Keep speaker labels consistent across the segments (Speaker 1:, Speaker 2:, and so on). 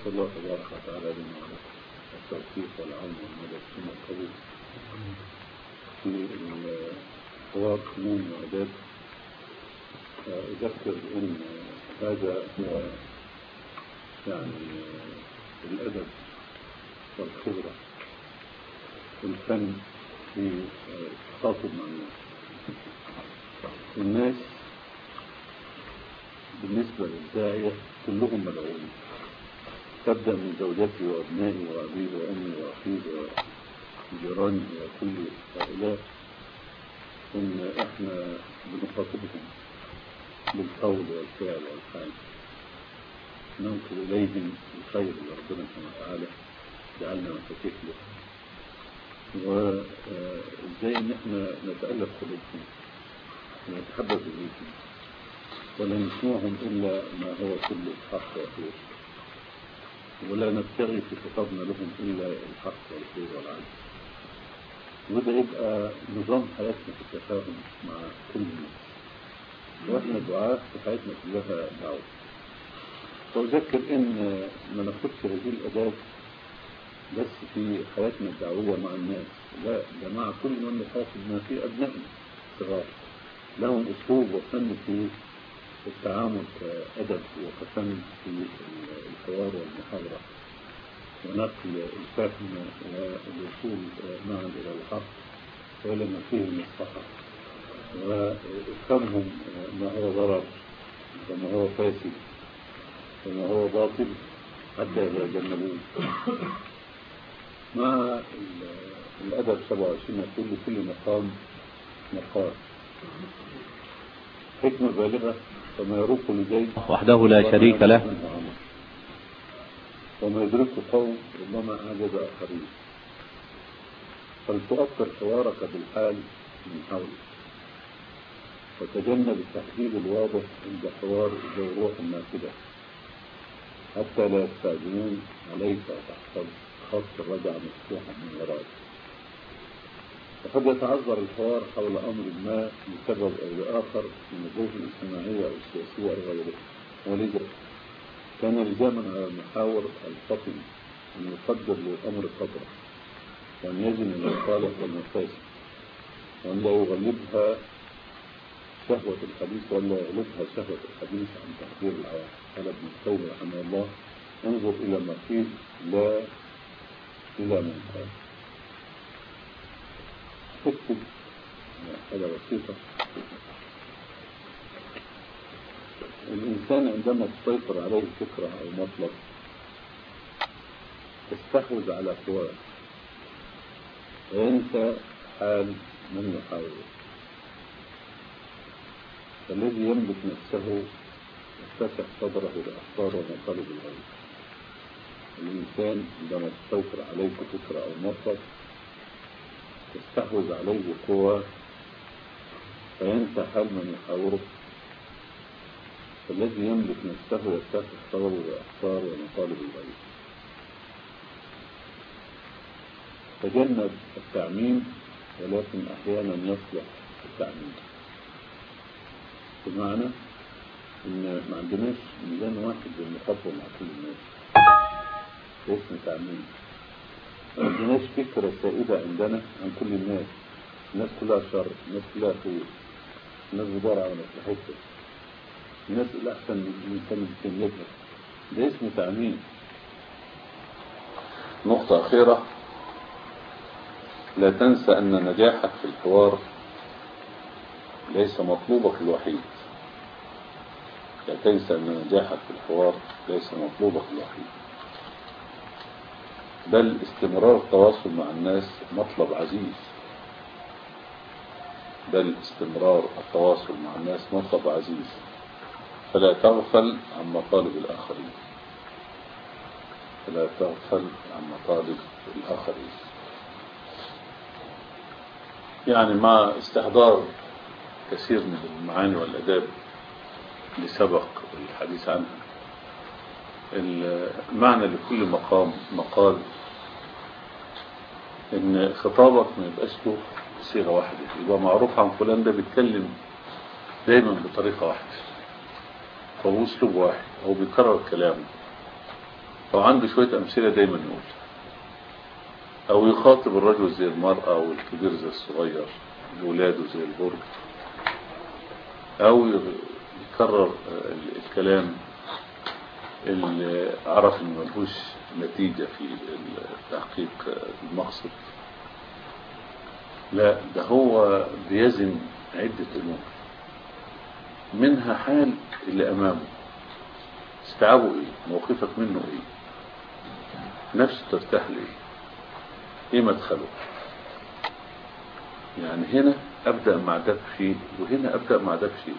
Speaker 1: أسأل الله تبارك وتعالى لنا ولكم التوفيق والعون والمدد ثم القبول في الحوار فنون وآداب أذكر أن هذا هو يعني الأدب والخبرة والفن في التخاطب مع الناس والناس بالنسبة للداعية كلهم مدعوين تبدأ من زوجتي وأبنائي وأبي وأمي وأخي وجيراني وكل هؤلاء إن إحنا بنخاطبهم بالقول والفعل والحال ننقل إليهم الخير اللي ربنا سبحانه وتعالى جعلنا مفاتيح له وإزاي إن إحنا نتألف قلوبهم ونتحبب إليهم ولا نسمعهم إلا ما هو كل الحق والخير ولا نبتغي في خطابنا لهم إلا الحق والخير والعدل وده يبقى نظام حياتنا في التفاهم مع كل الناس واحنا دعاة في حياتنا كلها دعوة وأذكر إن ما ناخدش هذه الأداة بس في حياتنا الدعوية مع الناس لا ده مع كل من نخاطب ما في أبنائنا الصغار لهم أسلوب وفن في التعامل كأدب وكفن في الحوار والمحاورة ونقل الفهم والوصول معا إلى الحق وإلى ما فيه من الصحة وإفهامهم ما هو ضرر وما هو فاسد وما هو باطل حتى يتجنبوه مع الأدب 27 يقول لكل مقام مقال حكمة بالغة وما يروق لديه
Speaker 2: وحده لا شريك له
Speaker 1: وما يدركه قوم ربما أعجز آخرين فلتؤثر حوارك بالحال من حولك وتجنب التحديد الواضح عند حوار ذو روح نافذة حتى لا يستعجلون عليك وتحصل خط الرجع مفتوحا من وراك وقد يتعذر الحوار حول أمر ما لسبب أو لآخر من الظروف الاجتماعية أو السياسية أو غيره ولذا كان لزاما على المحاور الفطن أن يقدر للأمر قدره وأن يزن المصالح والمفاسد وأن لا يغلبها شهوة الحديث ولا يغلبها شهوة الحديث عن تحضير العواقب قال ابن القيم رحمه الله انظر إلى ما قيل لا إلى من قال اكتب هذا بسيطة الإنسان عندما تسيطر عليه فكرة أو مطلب تستحوذ على قواه وينسى حال من يحاوره فالذي يملك نفسه يفتح صدره لأخبار ومطالب الغير الإنسان عندما تسيطر عليه فكرة أو مطلب تستحوذ عليه قوة فينسى حال من يحاوره فالذي يملك نفسه يفتح صدره لأخبار ومطالب الغير تجنب التعميم ولكن أحيانا يصلح التعميم بمعنى ان ما عندناش ميزان واحد للمخاطبه مع كل الناس اسم تعميم ما عندناش فكره سائده عندنا عن كل الناس الناس كلها شر الناس كلها خير الناس بتدور على مصلحتها الناس الاحسن من كان بتملكها ده اسمه تعميم نقطة أخيرة لا تنسى أن نجاحك في الحوار ليس مطلوبك الوحيد لا تنسى أن نجاحك في الحوار ليس مطلوبك الوحيد بل استمرار التواصل مع الناس مطلب عزيز بل استمرار التواصل مع الناس مطلب عزيز فلا تغفل عن مطالب الآخرين فلا تغفل عن مطالب الآخرين يعني مع استحضار كثير من المعاني والأداب اللي سبق الحديث عنها المعنى لكل مقام مقال ان خطابك ما يبقاش له صيغه واحده يبقى معروف عن فلان ده بيتكلم دايما بطريقه واحده او اسلوب واحد او بيكرر كلامه
Speaker 3: أو عنده شوية أمثلة دايما يقول أو يخاطب الرجل زي المرأة والكبير زي الصغير ولاده زي البرج أو يكرر الكلام اللي عرف إنه ملهوش نتيجة في تحقيق المقصد لا ده هو بيزن عدة أمور منها حال اللي أمامه استيعابه إيه موقفك منه إيه نفسه ترتاح لإيه إيه مدخله يعني هنا أبدأ مع ده بشيء وهنا أبدأ مع ده بشيء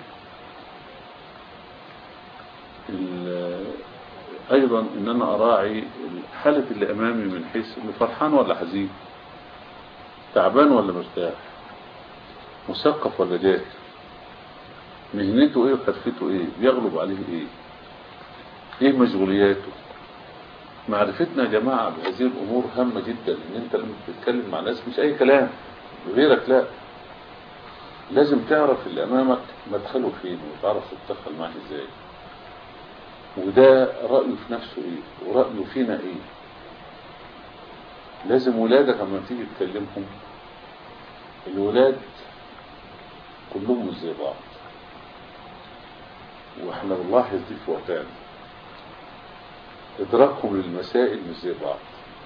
Speaker 3: أيضا إن أنا أراعي حالة اللي أمامي من حيث إنه فرحان ولا حزين تعبان ولا مرتاح مثقف ولا جاهل مهنته ايه وحرفته ايه بيغلب عليه ايه ايه مشغولياته معرفتنا يا جماعة بهذه الامور هامة جدا ان انت لما بتتكلم مع ناس مش اي كلام غيرك لا لازم تعرف اللي امامك مدخله فين وتعرف تتدخل معاه ازاي وده رأيه في نفسه ايه ورأيه فينا ايه لازم ولادك لما تيجي تكلمهم الولاد كلهم مش زي بعض واحنا بنلاحظ دي في وقتنا ادراكهم للمسائل مش زي بعض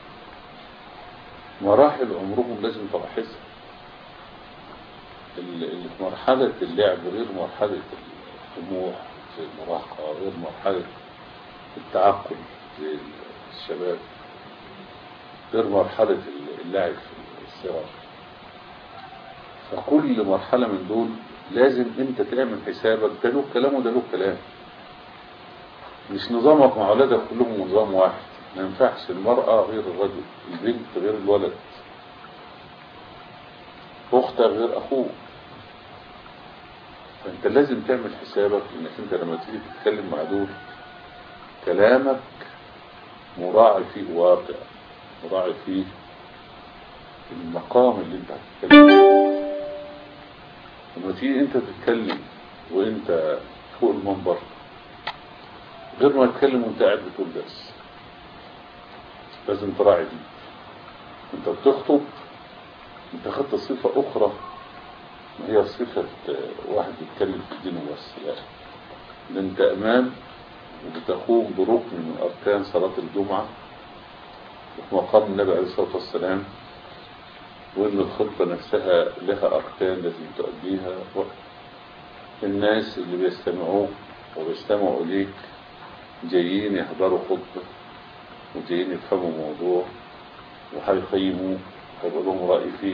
Speaker 3: مراحل عمرهم لازم تلاحظها اللي في مرحلة اللعب غير مرحلة الطموح زي المراهقة غير مرحلة التعقل زي الشباب غير مرحلة اللعب في الصغر فكل مرحلة من دول لازم انت تعمل حسابك ده له كلام وده له كلام مش نظامك مع اولادك كلهم نظام واحد ما ينفعش المرأة غير الرجل البنت غير الولد اختك غير اخوك فانت لازم تعمل حسابك انك انت لما تيجي تتكلم مع دول كلامك مراعي فيه واقع مراعي فيه المقام اللي انت هتتكلم لما تيجي انت تتكلم وانت فوق المنبر غير ما تتكلم وانت قاعد بتقول درس لازم تراعي دي انت بتخطب انت خدت صفة اخرى ما هي صفة واحد بيتكلم في الدين وبس لا ده انت امام وبتقوم بركن من اركان صلاة الجمعة وفي مقام النبي عليه الصلاة والسلام وان الخطبة نفسها لها اركان لازم تؤديها الناس اللي بيستمعوك وبيستمعوا اليك جايين يحضروا خطبة وجايين يفهموا موضوع وهيقيموا هيبقى لهم رأي فيه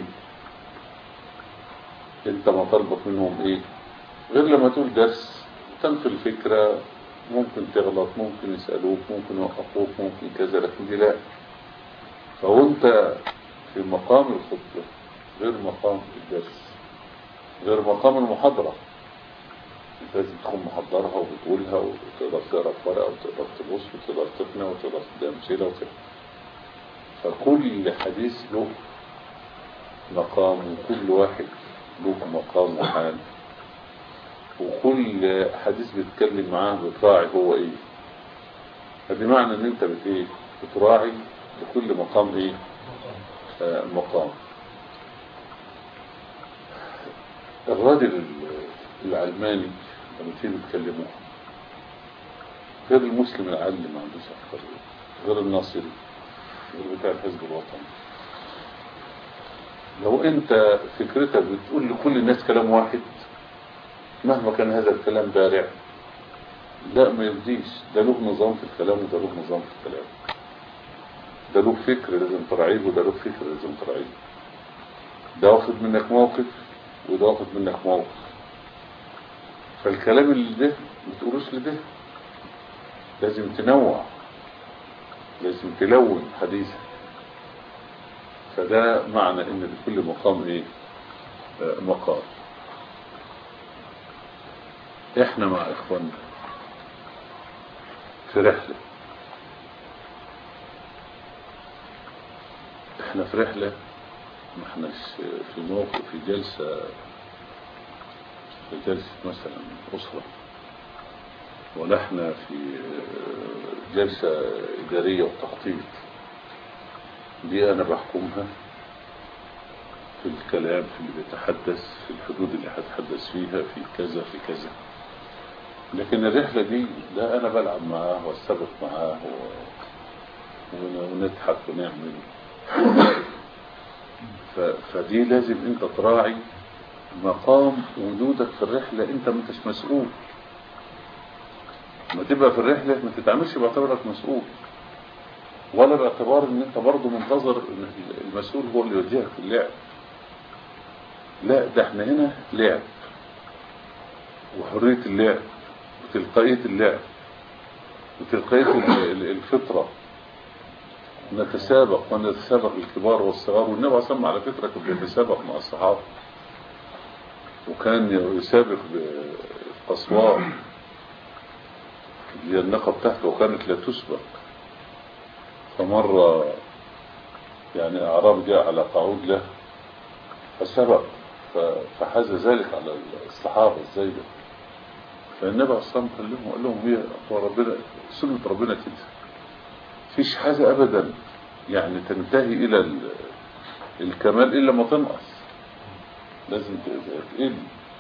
Speaker 3: انت مطالبك منهم ايه غير لما تقول درس تنفي الفكرة ممكن تغلط ممكن يسألوك ممكن يوقفوك ممكن كذا لكن دي لا فوانت في مقام الخطبة غير مقام الدرس غير مقام المحاضرة انت لازم تكون محضرها وبتقولها وتقدر تقرا في ورقة وتقدر تبص وتقدر تقنع وتقدر تدي أمثلة وتقدر فكل حديث له مقام وكل واحد له مقام وحال وكل حديث بيتكلم معاه بتراعي هو ايه فدي معنى ان انت بت ايه بتراعي لكل مقام ايه آه مقام الراجل العلماني لما تيجي تكلموه غير المسلم العلم ما عندوش افكار غير الناصري غير بتاع الحزب الوطني لو انت فكرتك بتقول لكل الناس كلام واحد مهما كان هذا الكلام بارع لا ما يرضيش ده له نظام في الكلام وده له نظام في الكلام ده له فكر لازم تراعيه وده له فكر لازم تراعيه ده واخد منك موقف وده واخد منك موقف فالكلام اللي ده ما تقولوش لده لازم تنوع لازم تلون حديثك فده معنى ان لكل مقام ايه آه مقام احنا مع اخواننا في رحلة احنا في رحلة ما احناش في موقف في جلسة في جلسة مثلا أسرة ولا احنا في آه، جلسة إدارية وتخطيط دي أنا بحكمها في الكلام في اللي بيتحدث في الحدود اللي هتحدث فيها في كذا في كذا لكن الرحلة دي لا أنا بلعب معاه واستبق معاه و... ون- ونضحك ونعمل ف... فدي لازم انت تراعي مقام وجودك في الرحلة انت ما انتش مسؤول ما تبقى في الرحلة ما تتعاملش باعتبارك مسؤول ولا باعتبار ان انت برضه منتظر ان المسؤول هو اللي يوجهك في اللعب لا ده احنا هنا لعب وحرية اللعب وتلقائية اللعب وتلقائية ال- ال- الفطرة نتسابق ونتسابق الكبار والصغار والنبي عليه الصلاة والسلام على فكرة كان بيتسابق مع الصحابة وكان يسابق بقصواء اللي هي النقة بتاعته وكانت لا تسبق فمرة يعني أعراب جاء على قعود له فسبق ف- فحاز ذلك على الصحابة ازاي ده فالنبي عليه الصلاة والسلام كلمهم وقال لهم هي هو ربنا سنة ربنا كده فيش حاجة أبدا يعني تنتهي إلى ال- الكمال إلا ما تنقص لازم ت- تقل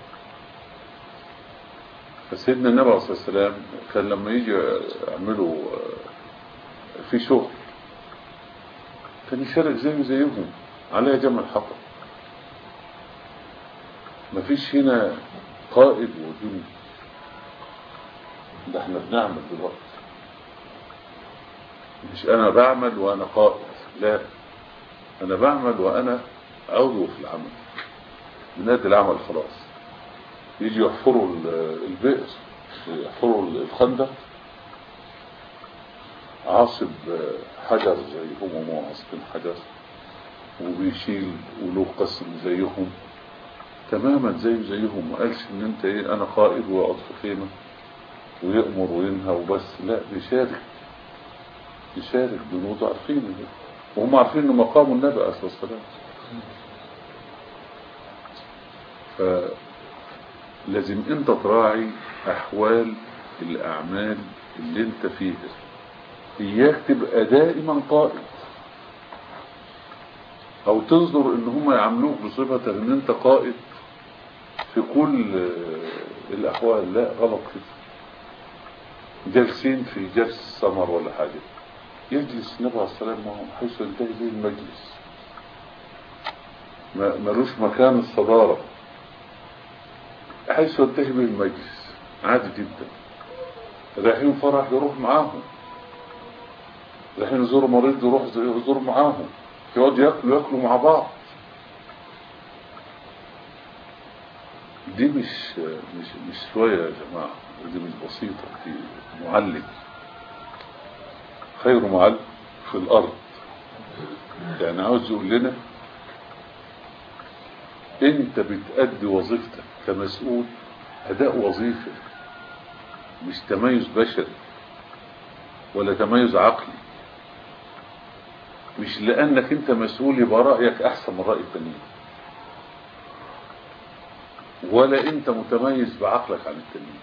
Speaker 3: فسيدنا النبي عليه الصلاة والسلام كان لما يجي يعملوا آه، في شغل كان يشارك زيه زيهم عليها جمع حطب مفيش هنا قائد وجندي ده احنا بنعمل دلوقتي مش انا بعمل وانا قائد لا انا بعمل وانا عضو في العمل بنادي العمل خلاص يجي يحفروا ال- البئر يحفروا الخندق عاصب حجر زيهم ومو عاصبين حجر وبيشيل وله قسم زيهم تماما زيه زيهم ما قالش ان انت ايه انا قائد ويقعد في خيمه ويأمر وينهى وبس لا بيشارك يشارك بنوضع الخيمه دي وهم عارفين ان مقام النبي عليه الصلاه والسلام فلازم انت تراعي احوال الاعمال اللي انت فيها اياك تبقى دائما قائد او تنظر ان هم يعاملوك بصفة ان انت قائد في كل آه، الاحوال لا غلط كده جالسين في جلس سمر ولا حاجة يجلس النبي عليه الصلاة والسلام معهم حيث ينتهي به المجلس ما ملوش مكان الصدارة حيث ينتهي به المجلس عادي جدا رايحين فرح يروح معاهم رايحين يزوروا مريض يروح يزور معاهم يقعدوا ياكلوا ياكلوا مع بعض دي مش مش مش شوية يا جماعة دي مش بسيطة دي معلم خير معلم في الأرض يعني عاوز يقول لنا انت بتأدي وظيفتك كمسؤول أداء وظيفي مش تميز بشري ولا تميز عقلي مش لأنك أنت مسؤول يبقى رأيك أحسن من رأي التانيين ولا أنت متميز بعقلك عن التانيين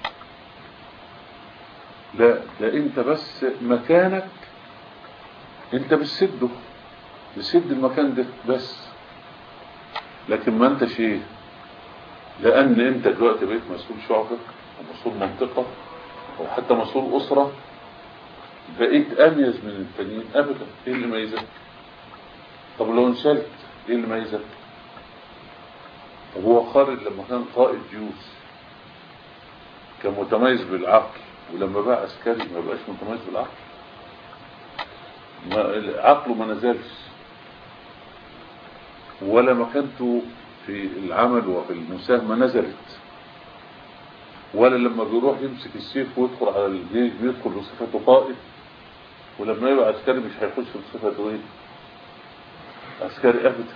Speaker 3: لا ده أنت بس مكانك أنت بتسده بتسد المكان ده بس لكن ما أنت شيء لأن أنت دلوقتي بقيت مسؤول شعبة ومسؤول منطقة أو حتى مسؤول أسرة بقيت أميز من التانيين أبدا إيه اللي ميزك طب لو انشلت إيه اللي ميزك طب هو خالد لما كان قائد جيوش كان متميز بالعقل ولما بقى عسكري ما بقاش متميز بالعقل ما عقله ما نزلش ولا مكانته في العمل وفي المساهمة نزلت ولا لما بيروح يمسك السيف ويدخل على الجيش بيدخل بصفته قائد ولما يبقى عسكري مش هيخش بصفته ايه عسكري ابدا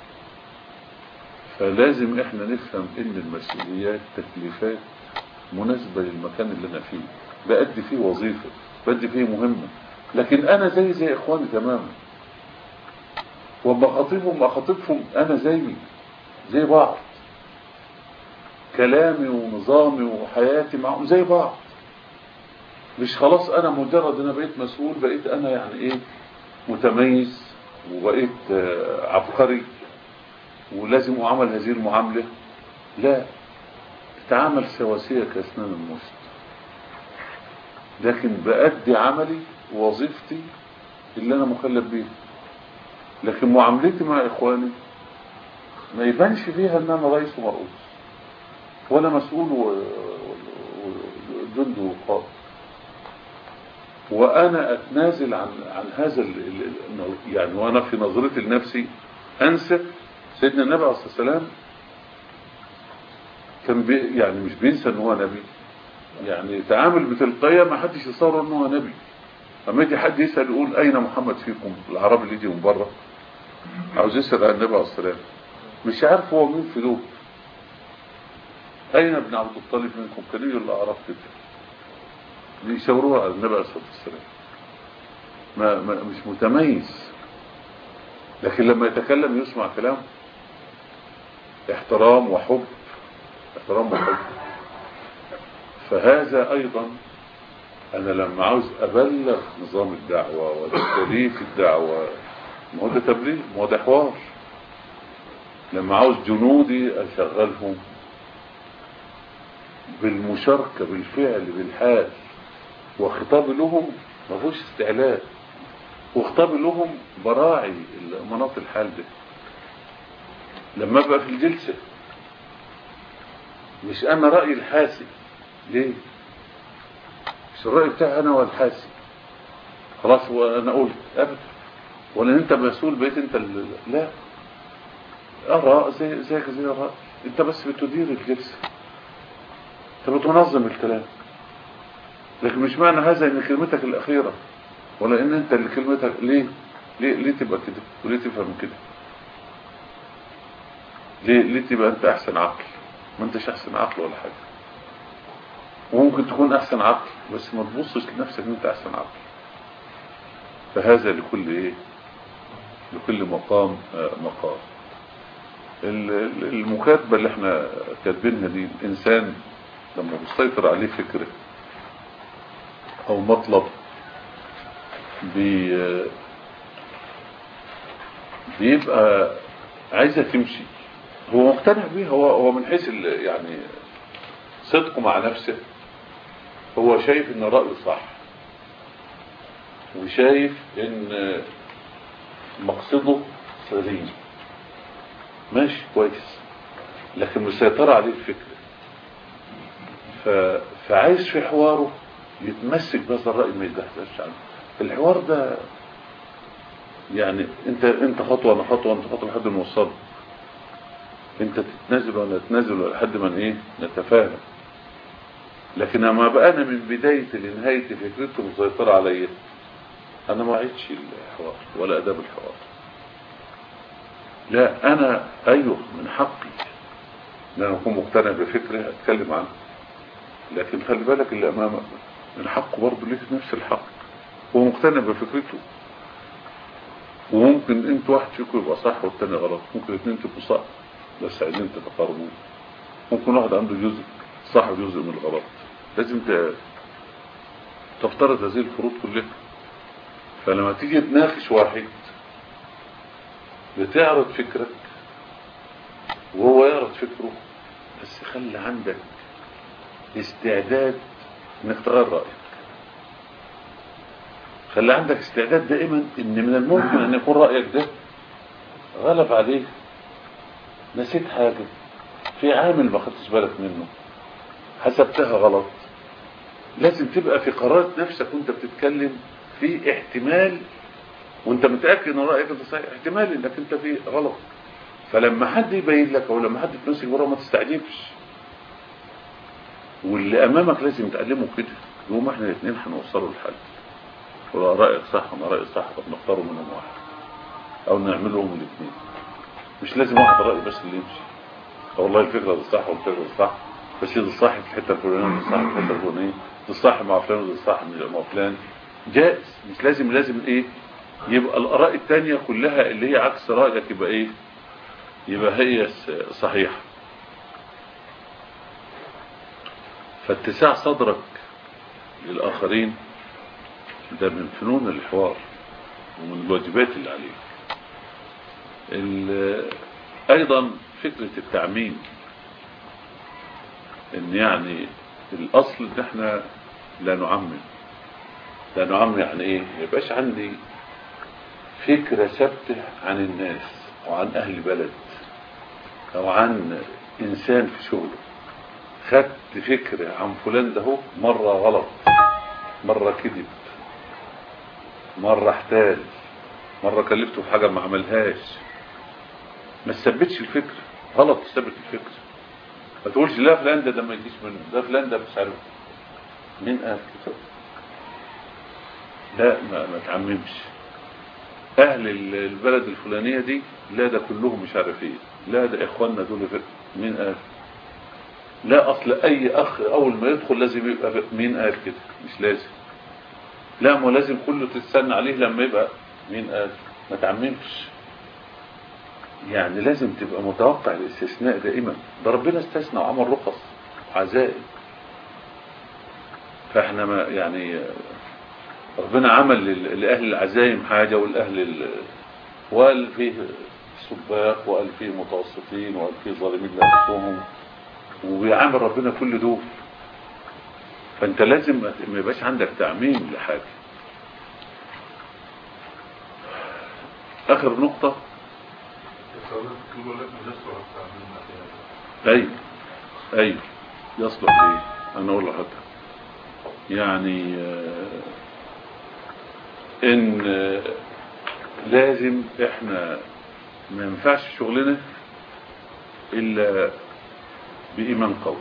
Speaker 3: فلازم احنا نفهم ان المسؤوليات تكليفات مناسبة للمكان اللي انا فيه بأدي فيه وظيفة بأدي فيه مهمة لكن انا زي زي اخواني تماما وما خاطبهم اخاطبهم انا زي زي بعض كلامي ونظامي وحياتي معهم زي بعض مش خلاص انا مجرد انا بقيت مسؤول بقيت انا يعني ايه متميز وبقيت آه، عبقري ولازم اعمل هذه المعاملة لا تتعامل سواسية كاسنان المشط لكن بأدي عملي ووظيفتي اللي انا مكلف بيها لكن معاملتي مع اخواني ما يبانش فيها ان انا رئيس ومرؤوس ولا مسؤول وجند وقائد وانا اتنازل عن عن هذا ال ال يعني وانا في نظرتي لنفسي انسى سيدنا النبي عليه الصلاه والسلام كان بي يعني مش بينسى ان هو نبي يعني تعامل بتلقائيه ما حدش يصور ان هو نبي اما يجي حد يسال يقول اين محمد فيكم العرب اللي يجي من بره عاوز يسال عن النبي عليه الصلاه والسلام مش عارف هو مين في دول اين ابن عبد الطالب منكم كان يجي الاعراب كده بيشاوروه على النبي عليه الصلاه والسلام ما, ما مش متميز لكن لما يتكلم يسمع كلام احترام وحب احترام وحب فهذا ايضا انا لما عاوز ابلغ نظام الدعوة وتكاليف الدعوة ما هو ده تبليغ ما هو ده حوار لما عاوز جنودي اشغلهم بالمشاركة بالفعل بالحال وخطابي لهم ما فيهوش استعلاء وخطابي لهم براعي مناط الحال ده لما ابقى في الجلسة مش انا رأيي الحاسي ليه مش الرأي بتاعي انا والحاسي خلاص وانا قلت ابدا ولا انت مسؤول بقيت انت ال... لا اراء زي زيك زي اراء انت بس بتدير الجلسة انت بتنظم الكلام لكن مش معنى هذا ان كلمتك الاخيرة ولا ان انت اللي كلمتك ليه ليه ليه تبقى كده وليه تفهم كده ليه ليه تبقى انت احسن عقل ما انتش احسن عقل ولا حاجة وممكن تكون احسن عقل بس ما تبصش لنفسك ان انت احسن عقل فهذا لكل ايه لكل مقام آه مقام المكاتبة اللي احنا كاتبينها دي الانسان لما بيسيطر عليه فكره او مطلب بي بيبقى عايزة تمشي هو مقتنع بيها هو هو من حيث يعني صدقه مع نفسه هو شايف ان رأيه صح وشايف ان مقصده سليم ماشي كويس لكن مسيطرة عليه الفكرة ف... فعايز في حواره يتمسك بهذا الرأي ما يتدهدش عنه الحوار ده يعني انت انت خطوة انا خطوة انت خطوة لحد ما نوصل انت تتنازل وانا اتنازل لحد ما ايه نتفاهم لكن لما بقى انا من بداية لنهاية فكرته مسيطرة عليا انا ما عيدش الحوار ولا اداب الحوار لا انا ايوه من حقي ان انا اكون مقتنع بفكرة اتكلم عنها لكن خلي بالك اللي امامك من حقه برضه ليك نفس الحق هو مقتنع بفكرته وممكن انت واحد فيكم يبقى صح والتاني غلط ممكن اتنين تبقوا صح بس عايزين تتقاربوا ممكن واحد عنده جزء صح وجزء من الغلط لازم تفترض هذه الفروض كلها فلما تيجي تناقش واحد بتعرض فكرك وهو يعرض فكره بس خلي عندك استعداد انك تغير رأيك خلي عندك استعداد دائما ان من الممكن ان يكون رأيك ده غلب عليك نسيت حاجة في عامل ما خدتش بالك منه حسبتها غلط لازم تبقى في قرارة نفسك وانت بتتكلم في احتمال وانت متأكد ان رأيك انت صحيح احتمال انك انت في غلط فلما حد يبين لك او لما حد تمسك وراه ما تستعجبش واللي امامك لازم تعلمه كده يوم احنا الاثنين هنوصلوا لحل ولا رايك صح وانا رايي صح طب نختاروا منهم واحد او نعملهم الاثنين مش لازم واحد راي بس اللي يمشي والله الفكره دي صح والفكره دي صح بس دي الصح في الحته الفلانيه دي الصح في الحته الفلانيه دي الصح مع فلان ودي الصح مع فلان جائز مش لازم لازم ايه يبقى الاراء الثانيه كلها اللي هي عكس رايك يبقى ايه يبقى هي صحيحه فاتساع صدرك للآخرين ده من فنون الحوار ومن الواجبات اللي عليه ال- أيضا فكرة التعميم إن يعني الأصل إن إحنا لا نعمم لا نعمم يعني إيه؟ ما يبقاش عندي فكرة ثابتة عن الناس وعن أهل بلد أو عن إنسان في شغله خدت فكرة عن فلان ده هو مرة غلط مرة كذب مرة احتال مرة كلفته في حاجة ما عملهاش ما تثبتش الفكرة غلط تثبت الفكرة ما تقولش لا فلان ده ده ما يجيش منه ده فلان ده مش عارف مين قال كده لا ما, ما تعممش اهل ال- البلد الفلانية دي لا ده كلهم مش عارف ايه لا ده اخواننا دول في- مين قال لا اصل اي اخ اول ما يدخل لازم يبقى في- مين قال كده مش لازم لا ما لازم كله تستنى عليه لما يبقى مين قال ما تعممش يعني لازم تبقى متوقع الاستثناء دائما ده ربنا استثنى وعمل رخص وعزائم فاحنا ما يعني ربنا عمل لل- لأهل العزايم حاجة والأهل ال... وقال فيه سباق وقال فيه متوسطين وقال فيه ظالمين لنفسهم وبيعامل ربنا كل دول فانت لازم ما ما يبقاش عندك تعميم لحاجة اخر نقطة ايوه ايوه يصلح ليه انا اقول لحضرتك يعني آه، ان آه، لازم احنا ما ينفعش شغلنا الا بايمان قوي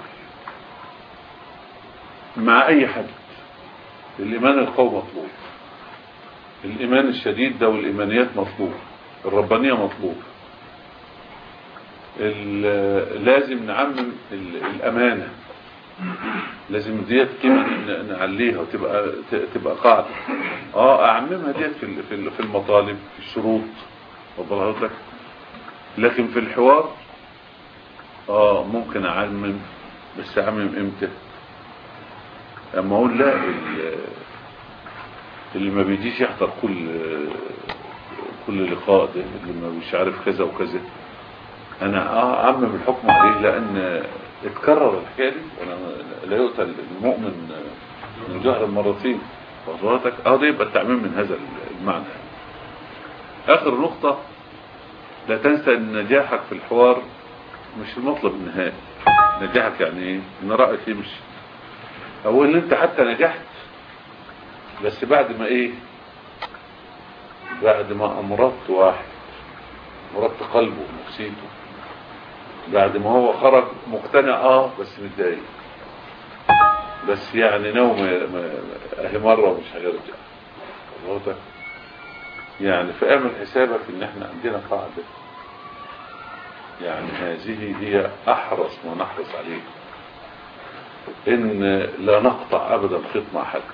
Speaker 3: مع اي حد الايمان القوي مطلوب الايمان الشديد ده والايمانيات مطلوب الربانيه مطلوب ال- لازم نعمم ال- الامانه لازم ديت كلمه ن- نعليها وتبقى ت- تبقى قاعده اه اعممها ديت في ال- في ال- في المطالب في الشروط واخد حضرتك لكن في الحوار اه ممكن اعمم بس اعمم امتى اما اقول لا ال- اللي ما بيجيش يحضر كل كل لقاء ده اللي ما مش عارف كذا وكذا انا اعمم الحكم عليه لان اتكرر الحكايه دي وانا لا يؤتى المؤمن من جهر مرتين فضلاتك اه ده يبقى التعميم من هذا المعنى اخر نقطه لا تنسى ان نجاحك في الحوار مش المطلب النهائي نجاحك يعني ايه ان رايك يمشي او ان انت حتى نجحت بس بعد ما ايه بعد ما امرضت واحد مرضت قلبه ونفسيته بعد ما هو خرج مقتنع اه بس متضايق بس يعني نوم اهي مره ومش هيرجع واضح؟ يعني فاعمل حسابك ان احنا عندنا قاعده يعني هذه هي احرص ما نحرص عليه ان لا نقطع ابدا خيط مع حد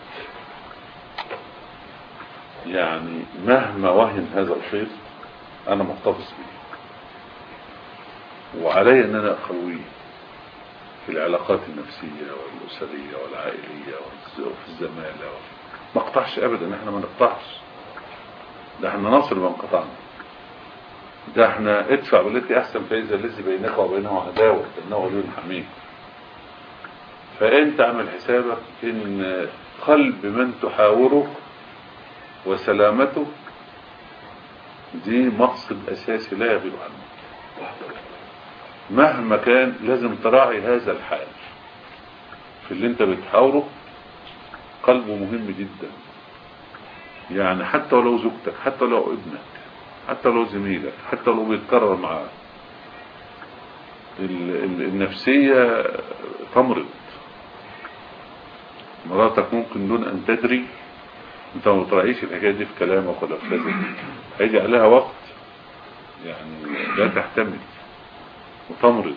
Speaker 3: يعني مهما وهن هذا الخيط انا محتفظ به وعلي ان انا اقويه في العلاقات النفسية والأسرية والعائلية وفي الزمالة ما اقطعش ابدا احنا ما نقطعش ده احنا نصر من قطعنا ده احنا ادفع بالتي احسن فاذا الذي بينك وبينه عداوة انه ولي حميم فانت اعمل حسابك ان قلب من تحاوره وسلامته دي مقصد اساسي لا يغيب عنه مهما كان لازم تراعي هذا الحال في اللي انت بتحاوره قلبه مهم جدا يعني حتى لو زوجتك حتى لو ابنك حتى لو زميلك حتى لو بيتكرر معاه النفسية تمرض مراتك ممكن دون ان تدري انت ما بتراعيش الحكايه دي في كلامك ولا في كذا هيجي عليها وقت يعني لا تحتمل وتمرض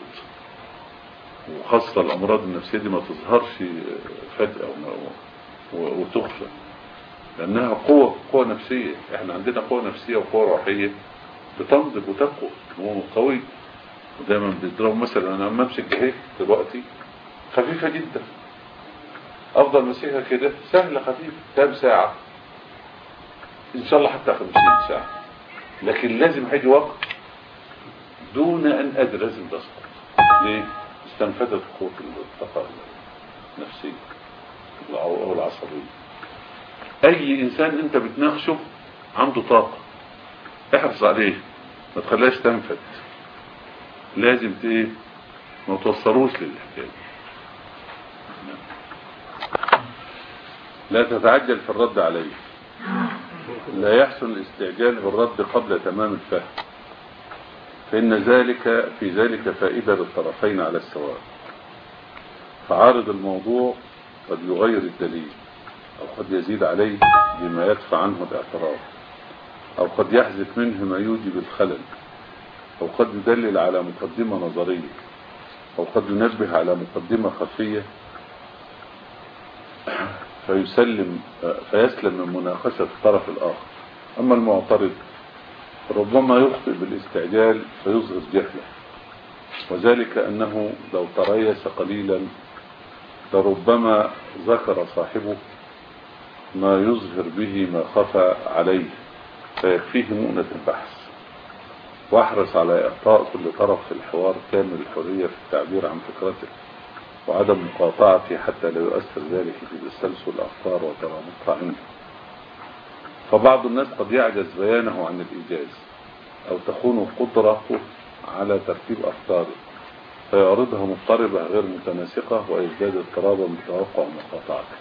Speaker 3: وخاصة الأمراض النفسية دي ما تظهرش فجأة وتخفى لأنها قوة قوة نفسية احنا عندنا قوة نفسية وقوة روحية بتنضج وتقوى قوي ودايما بيضربوا مثلا أنا أما أمسك اهي دلوقتي خفيفة جدا افضل ماسكها كده سهلة خفيفة كام ساعة ان شاء الله حتى 50 ساعة لكن لازم هيجي وقت دون ان ادري لازم تسقط ليه استنفدت قوة الطاقة النفسية او العصبية اي انسان انت بتناقشه عنده طاقة احرص عليه ما تخليهاش تنفد لازم ت- ايه ما توصلوش للحكاية لا تتعجل في الرد عليه لا يحسن الاستعجال بالرد قبل تمام الفهم فإن ذلك في ذلك فائدة للطرفين على السواء فعارض الموضوع قد يغير الدليل أو قد يزيد عليه بما يدفع عنه الاعتراض أو قد يحذف منه ما يوجب الخلل أو قد يدلل على مقدمة نظرية أو قد ينبه على مقدمة خفية فيسلم فيسلم من مناقشة الطرف الآخر أما المعترض ربما يخطئ بالاستعجال فيظهر جهله وذلك أنه لو تريس قليلا لربما ذكر صاحبه ما يظهر به ما خفى عليه فيكفيه مؤنة البحث واحرص على إعطاء كل طرف في الحوار كامل الحرية في التعبير عن فكرته وعدم مقاطعته حتى لا يؤثر ذلك في تسلسل الأفكار وترابطها عنده فبعض الناس قد يعجز بيانه عن الإيجاز أو تخون قدرته على ترتيب أفكاره فيعرضها مضطربة غير متناسقة ويزداد اضطرابا بتوقع مقاطعته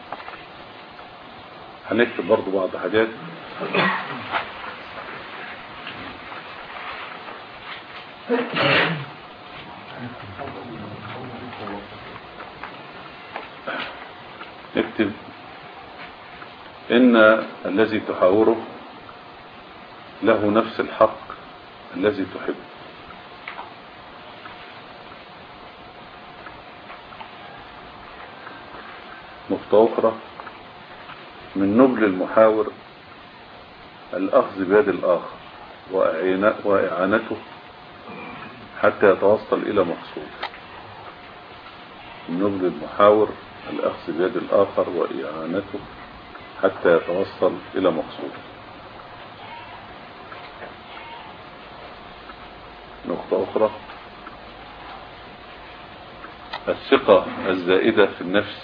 Speaker 3: هنكتب برضو بعض حاجات اكتب إن الذي تحاوره له نفس الحق الذي تحبه نقطة أخرى من نبل المحاور الأخذ بيد الآخر وإعانة- وإعانته حتى يتوصل إلى مقصود من نبل المحاور الأخذ بيد الآخر وإعانته حتى يتوصل إلى مقصود نقطة أخرى الثقة الزائدة في النفس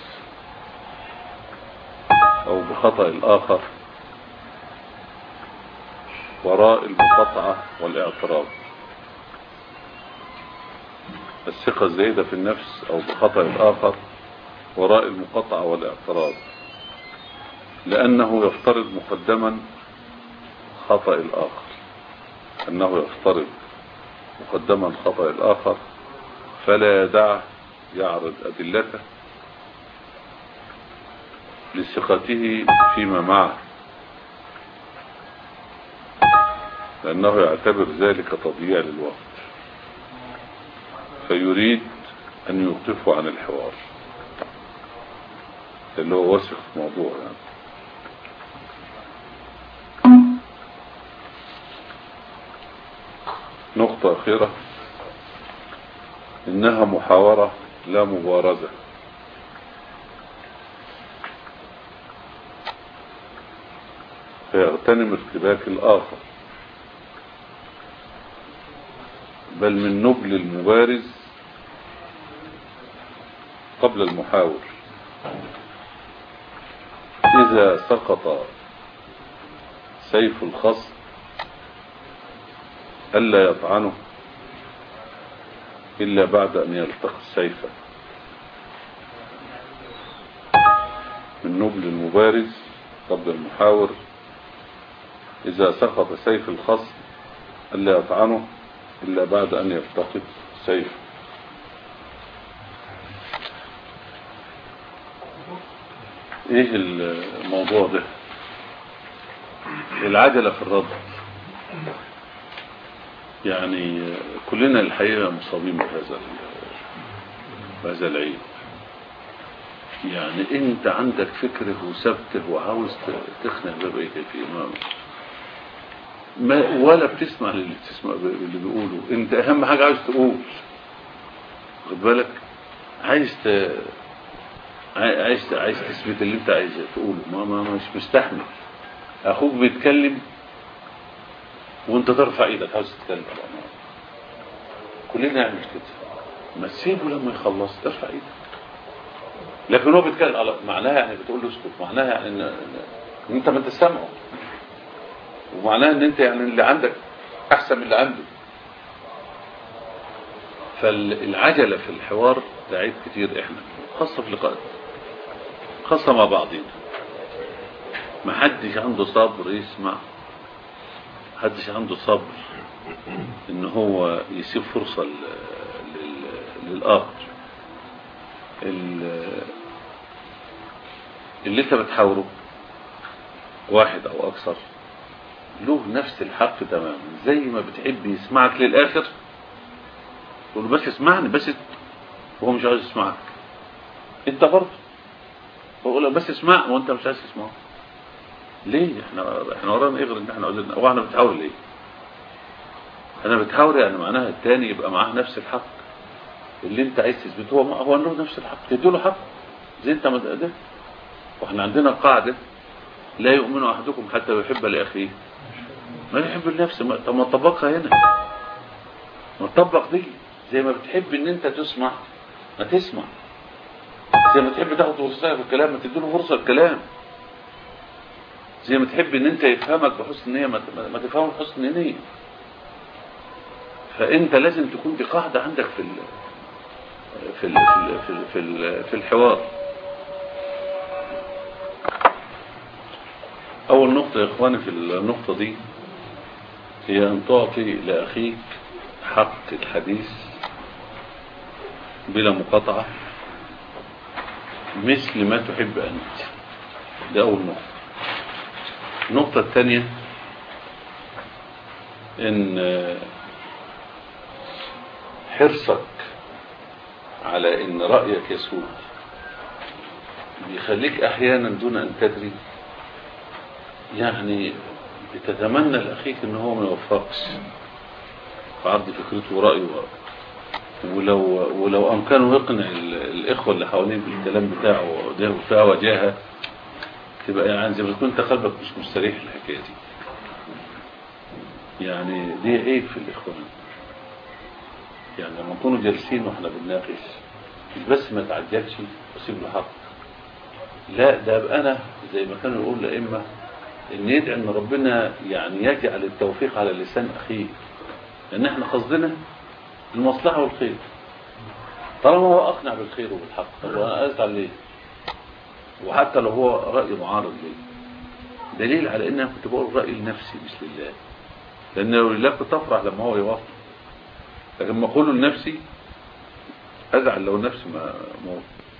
Speaker 3: أو بخطأ الآخر وراء المقاطعة والاعتراض الثقة الزائدة في النفس أو بخطأ الآخر وراء المقاطعة والاعتراض لأنه يفترض مقدما خطأ الآخر أنه يفترض مقدما خطأ الآخر فلا يدعه يعرض أدلته لثقته فيما معه لأنه يعتبر ذلك تضييع للوقت فيريد أن يوقفه عن الحوار اللي هو وثق في موضوع يعني نقطة أخيرة إنها محاورة لا مبارزة فيغتنم ارتباك الآخر بل من نبل المبارز قبل المحاور إذا سقط سيف الخصم ألا يطعنه إلا بعد أن يلتقي السيف من نبل المبارز قبل المحاور إذا سقط سيف الخصم ألا يطعنه إلا بعد أن يلتقط سيف إيه الموضوع ده العجلة في الرد يعني كلنا الحقيقة مصابين بهذا بهذا العيب يعني انت عندك فكره وثبته وعاوز تخنق ببقية في امامه ما ولا بتسمع للي بتسمع اللي بيقوله انت اهم حاجة عايز تقول خد بالك عايز ت... عاي- عايز عايز تثبت اللي انت عايز تقوله ما, ما مش مستحمل اخوك بيتكلم وانت ترفع ايدك عاوز تتكلم كلنا نعمل كده ما تسيبه لما يخلص ترفع ايدك لكن هو بيتكلم على معناها يعني بتقول له اسكت معناها يعني ان, إن انت ما انت سامعه ومعناها ان انت يعني اللي عندك احسن من اللي عنده فالعجلة في الحوار ده عيب كتير احنا خاصة في لقاء خاصة مع بعضنا ما حدش عنده صبر يسمع حدش عنده صبر ان هو يسيب فرصة ل- لل- للآخر ال- اللي انت بتحاوره واحد او اكثر له نفس الحق تماما زي ما بتحب يسمعك للاخر تقول له بس اسمعني بس وهو مش عايز يسمعك انت برضه بقول له بس اسمع وانت مش عايز تسمعه ليه احنا احنا ورانا ايه غير ان احنا عاوزين هو احنا بنتحاور ليه انا بتحاور يعني معناها التاني يبقى معاه نفس الحق اللي انت عايز تثبته هو هو له نفس الحق تديله حق زي انت ما ده واحنا عندنا قاعده لا يؤمن احدكم حتى يحب لاخيه ما يحب لنفسه ما- طب ما تطبقها هنا ما تطبق دي زي ما بتحب ان انت تسمع ما تسمع زي ما تحب تاخد فرصتك في الكلام ما تديله فرصه الكلام زي ما تحب ان انت يفهمك بحسن نيه ما ما- ما تفهمه بحسن نيه فانت لازم تكون دي قاعده عندك في ال في ال في ال في, ال في الحوار اول نقطه يا اخواني في النقطه دي هي ان تعطي لاخيك حق الحديث بلا مقاطعه مثل ما تحب انت ده اول نقطه النقطه الثانيه ان حرصك على ان رأيك يسود بيخليك احيانا دون ان تدري يعني بتتمنى لاخيك ان هو ما يوفقش في عرض فكرته ورأيه ولو ولو امكانه يقنع ال- الاخوه اللي حوالين بالكلام بتاعه ده وفيها وجاهه تبقى يعني زي ما تكون انت قلبك مش مستريح الحكايه دي يعني دي عيب في الاخوان يعني لما نكونوا جالسين واحنا بنناقش مش بس ما تعجلش واسيب له حق لا ده ابقى انا زي ما كانوا يقول الائمه ان يدعي ان ربنا يعني يجعل التوفيق على لسان اخيه لان احنا قصدنا المصلحه والخير طالما هو اقنع بالخير وبالحق طب انا ازعل ليه وحتى لو هو راي معارض ليه دليل على ان انا كنت بقول رايي لنفسي مش لله لان لو لله كنت افرح لما هو يوافق لكن ما اقوله لنفسي ازعل لو نفسي ما موت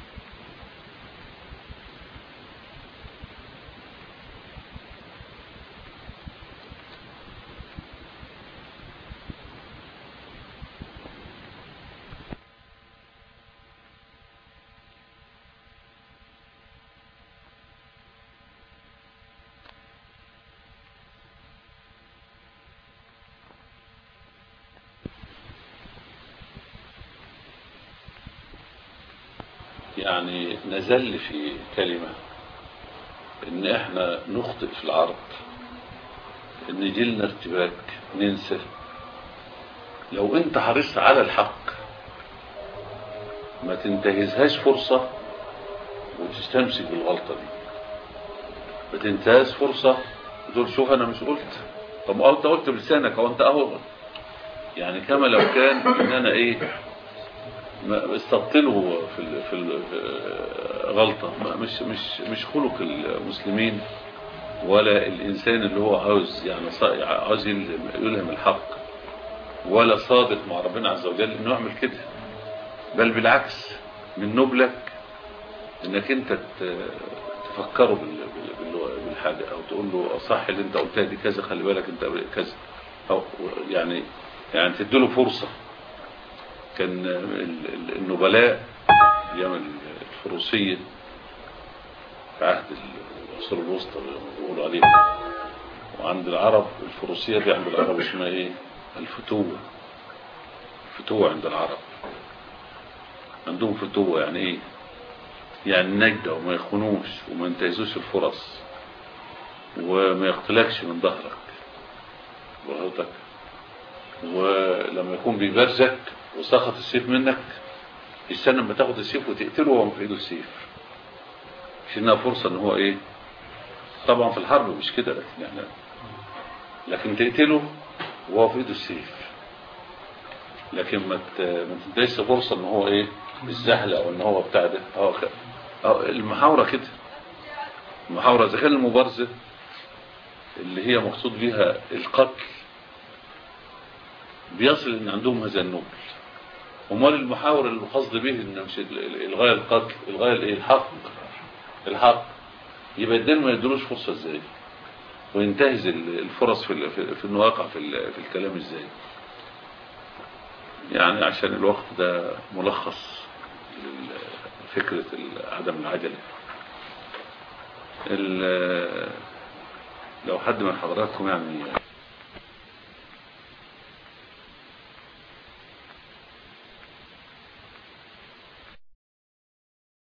Speaker 3: يعني نزل في كلمة ان احنا نخطئ في العرض ان يجيلنا ارتباك ننسى لو انت حريص على الحق ما تنتهزهاش فرصة وتستمسك بالغلطة دي ما تنتهز فرصة تقول شوف انا مش قلت طب ما انت قلت بلسانك او انت اهو يعني كما لو كان ان انا ايه ما استبطله في ال في, ال في غلطة ما- مش مش مش خلق المسلمين ولا الإنسان اللي هو عاوز يعني صا- عاوز يلهم يلهم الحق ولا صادق مع ربنا عز وجل إنه يعمل كده بل بالعكس من نبلك إنك أنت ت- تفكره بال- بال- بال- بالحاجة أو تقول له صح اللي أنت قلتها دي كذا خلي بالك أنت كذا أو يعني يعني تديله فرصة كان ال- ال- النبلاء ايام الفروسيه في عهد العصور الوسطى اللي بيقولوا عليها وعند العرب الفروسيه دي عند العرب اسمها ايه؟ الفتوه فتوه عند العرب عندهم فتوه يعني ايه؟ يعني نجدة وما يخونوش وما ينتهزوش الفرص وما يقتلكش من ظهرك وهوتك ولما يكون بيبرزك وسخط السيف منك يستنى لما تاخد السيف وتقتله وهو في ايده السيف مش انها فرصة ان هو ايه طبعا في الحرب مش كده لكن يعني لكن تقتله وهو في ايده السيف لكن ما ت- ما تديش فرصة ان هو ايه الزهلة او ان هو بتاع ده هو ك- أو المحاورة كده المحاورة اذا كان المبارزة اللي هي مقصود بها القتل بيصل ان عندهم هذا النبل امال المحاور اللي القصد به ان مش ال- ال- الغايه القتل الغايه الايه الحق الحق يبقى الدين ما يدروش فرصه ازاي وينتهز ال- الفرص في ال- في, في انه يقع في, ال- في الكلام ازاي يعني عشان الوقت ده ملخص لفكرة عدم العجلة ال- لو حد من حضراتكم يعني